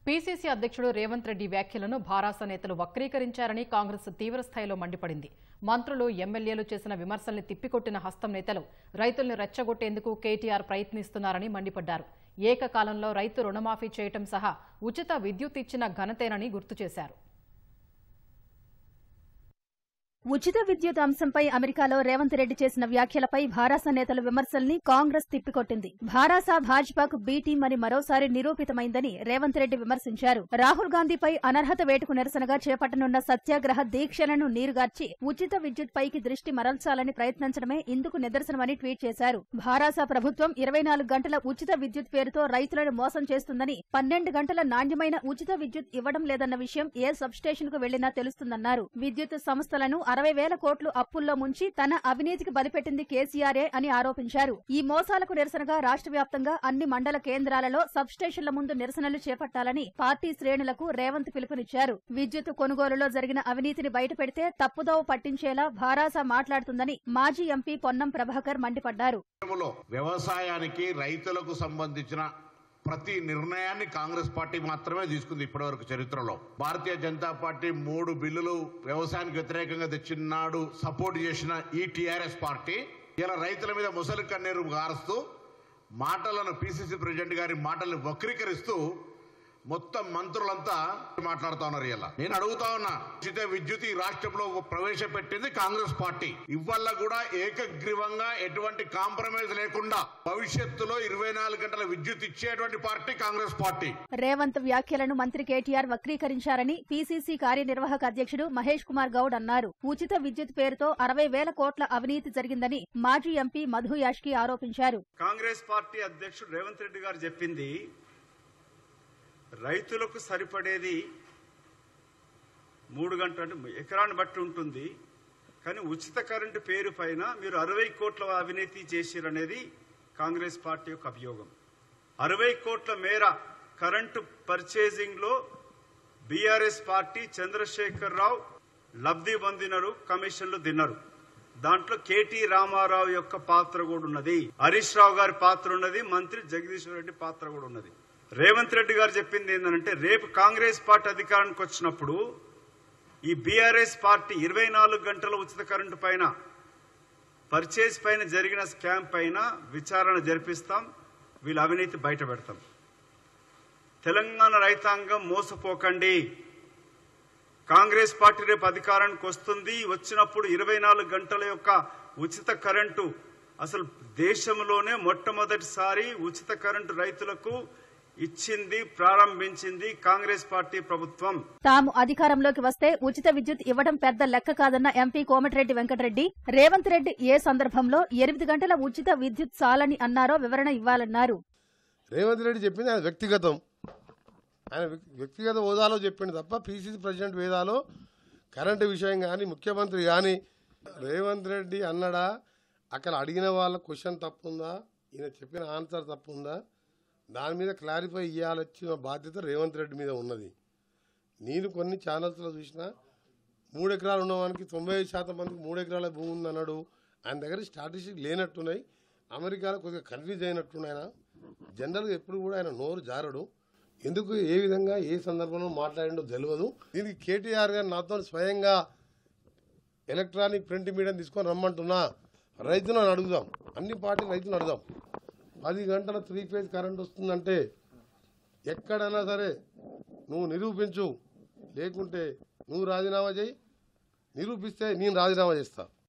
PCC అధ్యక్షుడు రేవంత్ రెడ్డి వ్యాఖ్యలను భారాస నేతలు వక్రీకరించారని కాంగ్రెస్ తీవ్రస్థాయిలో మండిపడింది మంత్రులు ఎమ్మెల్యేలు చేసిన విమర్శల్ని తిప్పికొట్టిన హస్తం నేతలు రైతుల్ని రెచ్చగొట్టేందుకు కేటీఆర్ ప్రయత్నిస్తున్నారని మండిపడ్డారు ఏకకాలంలో రైతు రుణమాఫీ చేయటం సహా ఉచిత విద్యుత్ ఇచ్చిన ఘనతేనని గుర్తు చేశారు ఉచిత విద్యుత్ అంశంపై అమెరికాలో రేవంత్ రెడ్డి చేసిన వ్యాఖ్యలపై భారాస నేతల విమర్శల్ని కాంగ్రెస్ తిప్పికొట్టింది భారాస భాజపాకు బి టీం అని మరోసారి నిరూపితమైందని రేవంత్ రెడ్డి విమర్శించారు రాహుల్ గాంధీపై అనర్హత వేటుకు నిరసనగా చేపట్టనున్న సత్యాగ్రహ దీక్షలను నీరుగార్చి ఉచిత విద్యుత్ పైకి దృష్టి మరల్చాలని ప్రయత్నించడమే ఇందుకు నిదర్శనమని ట్వీట్ చేశారు భారాస ప్రభుత్వం ఇరవై నాలుగు గంటల ఉచిత విద్యుత్ పేరుతో రైతులను మోసం చేస్తుందని పన్నెండు గంటల నాణ్యమైన ఉచిత విద్యుత్ ఇవ్వడం లేదన్న విషయం ఏ సబ్స్టేషన్ కు వెళ్లినా తెలుస్తుందన్నారు విద్యుత్ సంస్థలను అరవై వేల కోట్లు అప్పుల్లో ముంచి తన అవినీతికి బలిపెట్టింది కేసీఆరే అని ఆరోపించారు ఈ మోసాలకు నిరసనగా రాష్ట్ర వ్యాప్తంగా అన్ని మండల కేంద్రాలలో సబ్స్టేషన్ల ముందు నిరసనలు చేపట్టాలని పార్టీ శ్రేణులకు రేవంత్ పిలుపునిచ్చారు విద్యుత్ కొనుగోలులో జరిగిన అవినీతిని బయటపెడితే తప్పుదోవ పట్టించేలా భారాస మాట్లాడుతుందని మాజీ ఎంపీ పొన్నం ప్రభాకర్ మండిపడ్డారు రాష్ట్రంలో వ్యవసాయానికి రైతులకు సంబంధించిన ప్రతి నిర్ణయాన్ని కాంగ్రెస్ పార్టీ మాత్రమే తీసుకుంది ఇప్పటివరకు చరిత్రలో భారతీయ జనతా పార్టీ మూడు బిల్లులు వ్యవసాయానికి వ్యతిరేకంగా తెచ్చినాడు సపోర్ట్ చేసిన ఈ టీఆర్ఎస్ పార్టీ ఇలా రైతుల మీద ముసలి కన్నీరు గారుస్తూ మాటలను పిసిసి ప్రెసిడెంట్ గారి మాటల్ని వక్రీకరిస్తూ మొత్తం మంత్రులంతా మాట్లాడుతా ఉన్నారు ఇలా నేను అడుగుతా ఉన్నా ఉచిత విద్యుత్ ఈ రాష్ట్రంలో ప్రవేశపెట్టింది కాంగ్రెస్ పార్టీ ఇవాళ కూడా ఏకగ్రీవంగా ఎటువంటి కాంప్రమైజ్ లేకుండా భవిష్యత్తులో ఇరవై నాలుగు గంటల విద్యుత్ ఇచ్చేటువంటి పార్టీ కాంగ్రెస్ పార్టీ రేవంత్ వ్యాఖ్యలను మంత్రి కేటీఆర్ వక్రీకరించారని పీసీసీ కార్యనిర్వాహక అధ్యక్షుడు మహేష్ కుమార్ గౌడ్ అన్నారు ఉచిత విద్యుత్ పేరుతో అరవై వేల కోట్ల అవినీతి జరిగిందని మాజీ ఎంపీ మధు యాష్కి ఆరోపించారు కాంగ్రెస్ పార్టీ అధ్యక్షుడు రేవంత్ రెడ్డి గారు చెప్పింది రైతులకు సరిపడేది మూడు గంటలు అంటే ఎకరాన్ని బట్టి ఉంటుంది కానీ ఉచిత కరెంటు పేరు పైన మీరు అరవై కోట్ల అవినీతి చేసిరనేది కాంగ్రెస్ పార్టీ యొక్క అభియోగం అరవై కోట్ల మేర కరెంటు పర్చేసింగ్ లో బీఆర్ఎస్ పార్టీ చంద్రశేఖర్ రావు లబ్ధి పొందినరు కమిషన్లు తిన్నారు దాంట్లో కేటీ రామారావు యొక్క పాత్ర కూడా ఉన్నది హరీష్ రావు గారి పాత్ర ఉన్నది మంత్రి జగదీశ్వర్ రెడ్డి పాత్ర కూడా ఉన్నది రేవంత్ రెడ్డి గారు చెప్పింది ఏంటంటే రేపు కాంగ్రెస్ పార్టీ అధికారానికి వచ్చినప్పుడు ఈ బీఆర్ఎస్ పార్టీ ఇరవై నాలుగు గంటల ఉచిత కరెంటు పైన పర్చేజ్ పైన జరిగిన స్కామ్ పైన విచారణ జరిపిస్తాం వీళ్ళ అవినీతి బయట పెడతాం తెలంగాణ రైతాంగం మోసపోకండి కాంగ్రెస్ పార్టీ రేపు అధికారానికి వస్తుంది వచ్చినప్పుడు ఇరవై నాలుగు గంటల యొక్క ఉచిత కరెంటు అసలు దేశంలోనే మొట్టమొదటిసారి ఉచిత కరెంటు రైతులకు ఇచ్చింది ప్రారంభించింది కాంగ్రెస్ పార్టీ ప్రభుత్వం తాము అధికారంలోకి వస్తే ఉచిత విద్యుత్ ఇవ్వడం పెద్ద లెక్క కాదన్న ఎంపీ కోమటిరెడ్డి వెంకటరెడ్డి రేవంత్ రెడ్డి ఏ సందర్భంలో ఎనిమిది గంటల ఉచిత విద్యుత్ చాలని అన్నారో వివరణ ఇవ్వాలన్నారు రేవంత్ రెడ్డి చెప్పింది ఆయన వ్యక్తిగతం ఆయన వ్యక్- వ్యక్తిగత హోదాలో చెప్పింది తప్ప పీసీసీ ప్రెసిడెంట్ వేదాలో కరెంటు విషయం కానీ ముఖ్యమంత్రి కానీ రేవంత్ రెడ్డి అన్నడా అక్కడ అడిగిన వాళ్ళ క్వశ్చన్ తప్పుందా ఈయన చెప్పిన ఆన్సర్ తప్పుందా దాని మీద క్లారిఫై ఇవ్వాల్సిన బాధ్యత రేవంత్ రెడ్డి మీద ఉన్నది నేను కొన్ని ఛానల్స్లో చూసిన మూడు ఎకరాలు ఉన్నవానికి తొంభై ఐదు శాతం మందికి మూడు ఎకరాల భూమి ఉందన్నాడు ఆయన దగ్గర స్టాటిస్టిక్ లేనట్టున్నాయి అమెరికాలో కొద్దిగా కన్ఫ్యూజ్ అయినట్టున్నాయి ఆయన జనరల్గా ఎప్పుడు కూడా ఆయన నోరు జారడు ఎందుకు ఏ విధంగా ఏ సందర్భంలో మాట్లాడిండో తెలియదు దీనికి కేటీఆర్ గారు నాతో స్వయంగా ఎలక్ట్రానిక్ ప్రింట్ మీడియం తీసుకొని రమ్మంటున్నా రైతులను అడుగుదాం అన్ని పార్టీలు రైతులను అడుగుదాం పది గంటల త్రీ ఫేజ్ కరెంట్ వస్తుందంటే ఎక్కడైనా సరే నువ్వు నిరూపించు లేకుంటే నువ్వు రాజీనామా చేయి నిరూపిస్తే నేను రాజీనామా చేస్తా